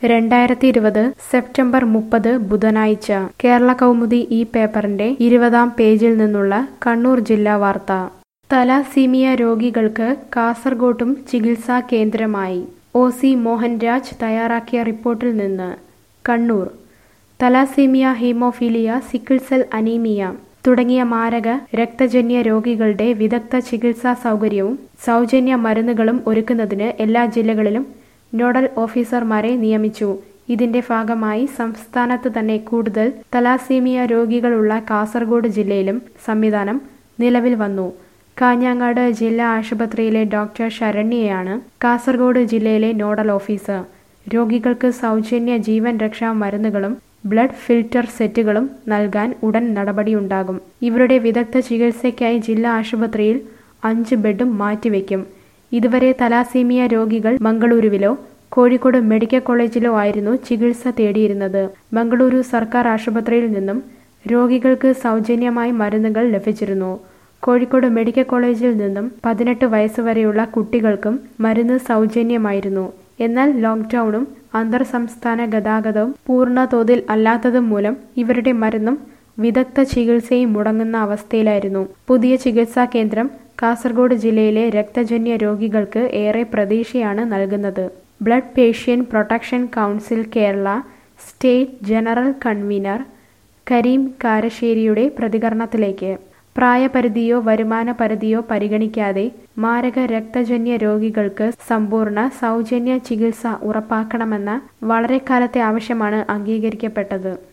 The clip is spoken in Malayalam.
രണ്ടായിരത്തി ഇരുപത് സെപ്റ്റംബർ മുപ്പത് ബുധനാഴ്ച കേരള കൗമുദി ഈ പേപ്പറിന്റെ ഇരുപതാം പേജിൽ നിന്നുള്ള കണ്ണൂർ ജില്ലാ വാർത്ത തലാസീമിയ രോഗികൾക്ക് കാസർഗോട്ടും ചികിത്സാ കേന്ദ്രമായി ഒ സി മോഹൻരാജ് തയ്യാറാക്കിയ റിപ്പോർട്ടിൽ നിന്ന് Kannur thalassemia haemophilia sickle cell anaemia തുടങ്ങിയ മാരക രക്തജന്യ രോഗികളുടെ വിദഗ്ധ ചികിത്സാ സൗകര്യവും സൗജന്യ മരുന്നുകളും ഒരുക്കുന്നതിന് എല്ലാ ജില്ലകളിലും നോഡൽ ഓഫീസർമാരെ നിയമിച്ചു ഇതിന്റെ ഭാഗമായി സംസ്ഥാനത്ത് തന്നെ കൂടുതൽ തലാസീമിയ രോഗികളുള്ള കാസർഗോഡ് ജില്ലയിലും സംവിധാനം നിലവിൽ വന്നു കാഞ്ഞങ്ങാട് ജില്ലാ ആശുപത്രിയിലെ ഡോക്ടർ ശരണ്യയാണ് കാസർഗോഡ് ജില്ലയിലെ നോഡൽ ഓഫീസർ രോഗികൾക്ക് സൗജന്യ ജീവൻ രക്ഷാ മരുന്നുകളും ബ്ലഡ് ഫിൽറ്റർ സെറ്റുകളും നൽകാൻ ഉടൻ നടപടിയുണ്ടാകും ഇവരുടെ വിദഗ്ധ ചികിത്സയ്ക്കായി ജില്ലാ ആശുപത്രിയിൽ അഞ്ച് ബെഡും മാറ്റിവെക്കും ഇതുവരെ തലാസീമിയ രോഗികൾ മംഗളൂരുവിലോ കോഴിക്കോട് മെഡിക്കൽ കോളേജിലോ ആയിരുന്നു ചികിത്സ തേടിയിരുന്നത് മംഗളൂരു സർക്കാർ ആശുപത്രിയിൽ നിന്നും രോഗികൾക്ക് സൗജന്യമായി മരുന്നുകൾ ലഭിച്ചിരുന്നു കോഴിക്കോട് മെഡിക്കൽ കോളേജിൽ നിന്നും പതിനെട്ട് വയസ്സുവരെയുള്ള കുട്ടികൾക്കും മരുന്ന് സൗജന്യമായിരുന്നു എന്നാൽ ലോക്ക്ഡൌണും അന്തർ സംസ്ഥാന ഗതാഗതവും പൂർണ്ണ തോതിൽ അല്ലാത്തതും മൂലം ഇവരുടെ മരുന്നും വിദഗ്ധ ചികിത്സയും മുടങ്ങുന്ന അവസ്ഥയിലായിരുന്നു പുതിയ ചികിത്സാ കേന്ദ്രം കാസർഗോഡ് ജില്ലയിലെ രക്തജന്യ രോഗികൾക്ക് ഏറെ പ്രതീക്ഷയാണ് നൽകുന്നത് blood patient protection council Kerala state general convener Kareem കാരശ്ശേരിയുടെ പ്രതികരണത്തിലേക്ക് പ്രായപരിധിയോ വരുമാന പരിധിയോ പരിഗണിക്കാതെ മാരക രക്തജന്യ രോഗികൾക്ക് സമ്പൂർണ്ണ സൗജന്യ ചികിത്സ ഉറപ്പാക്കണമെന്ന വളരെ കാലത്തെ ആവശ്യമാണ് അംഗീകരിക്കപ്പെട്ടത്